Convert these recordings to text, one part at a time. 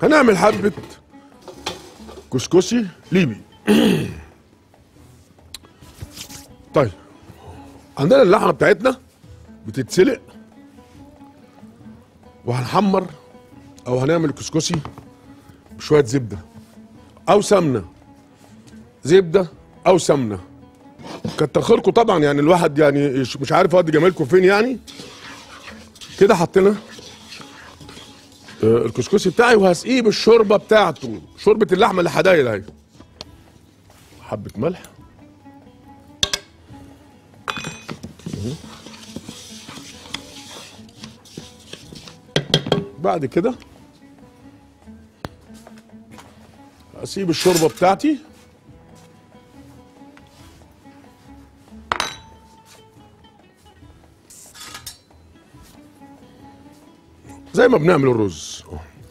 هنعمل حبه كسكسي ليبي طيب عندنا اللحمه بتاعتنا بتتسلق وهنحمر او هنعمل كسكسي بشويه زبده او سمنه زبده او سمنه كتر خيركم طبعا يعني الواحد يعني مش عارف اودي جمالكم فين يعني كده حطينا آه، الكسكسي بتاعي وهسقيه بالشوربه بتاعته شوربه اللحمه اللي حدايد اهي حبه ملح مه. بعد كده اسيب الشوربه بتاعتي زي ما بنعمل الرز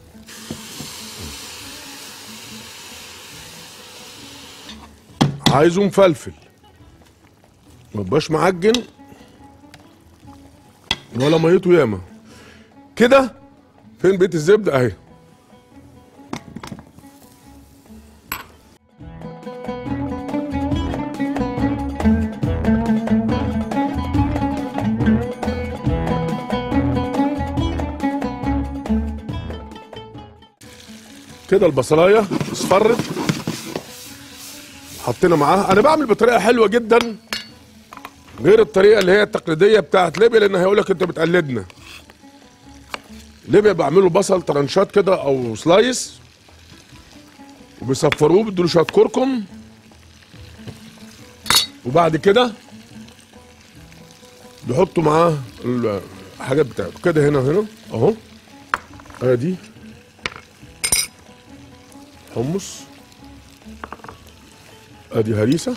عايزه مفلفل ما يبقاش معجن ولا ميته ياما كده فين بيت الزبده اهي كده البصلايه اصفرت حطينا معاها انا بعمل بطريقه حلوه جدا غير الطريقه اللي هي التقليديه بتاعت ليبيا لان هيقول لك انت بتقلدنا ليبيا بعمله بصل طرنشات كده او سلايس وبيصفروه بيدوا شويه كركم وبعد كده بيحطوا معاه الحاجات بتاعته كده هنا هنا اهو ادي حمص ادي هريسه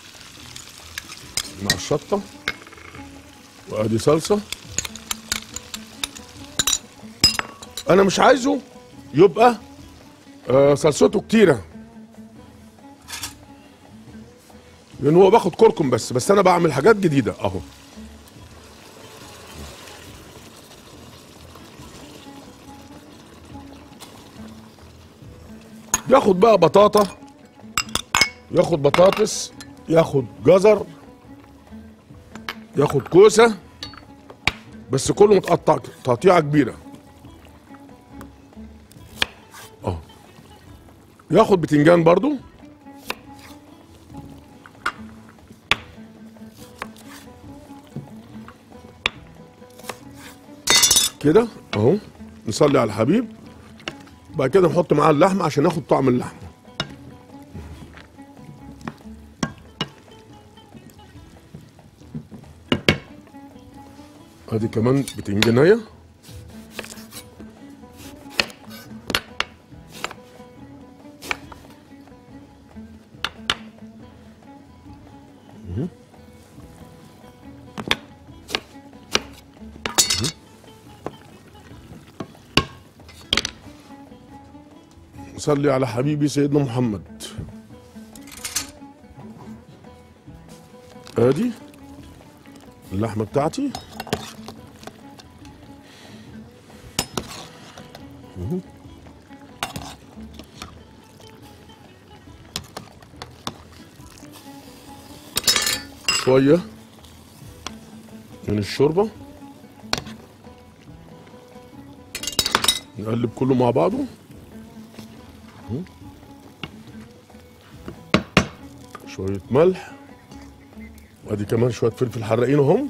مع الشطه وادي صلصه انا مش عايزه يبقى آه صلصته كتيره لان هو باخد كركم بس بس انا بعمل حاجات جديده اهو ياخد بقى بطاطا ياخد بطاطس ياخد جزر ياخد كوسه بس كله متقطع تقطيعه كبيره اه ياخد بتنجان برضو كده اهو نصلي على الحبيب بعد كده نحط معاه اللحمه عشان ناخد طعم اللحمه ادي كمان بتنجانيه صلي على حبيبي سيدنا محمد ادي اللحمه بتاعتي مهو. شويه من الشوربه نقلب كله مع بعضه شوية ملح وادي كمان شوية فلفل حراقين اهم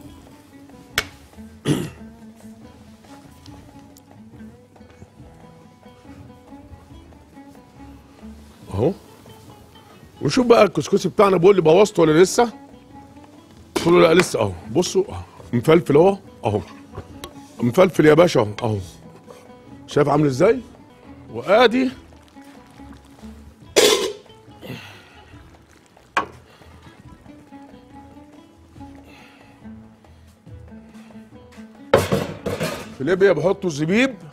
اهو ونشوف بقى الكسكسي بتاعنا بيقول لي بوظته ولا لسه قلت له لا لسه اهو بصوا أهو. مفلفل اهو اهو مفلفل يا باشا اهو اهو شايف عامل ازاي وادي في ليبيا بيحطوا الزبيب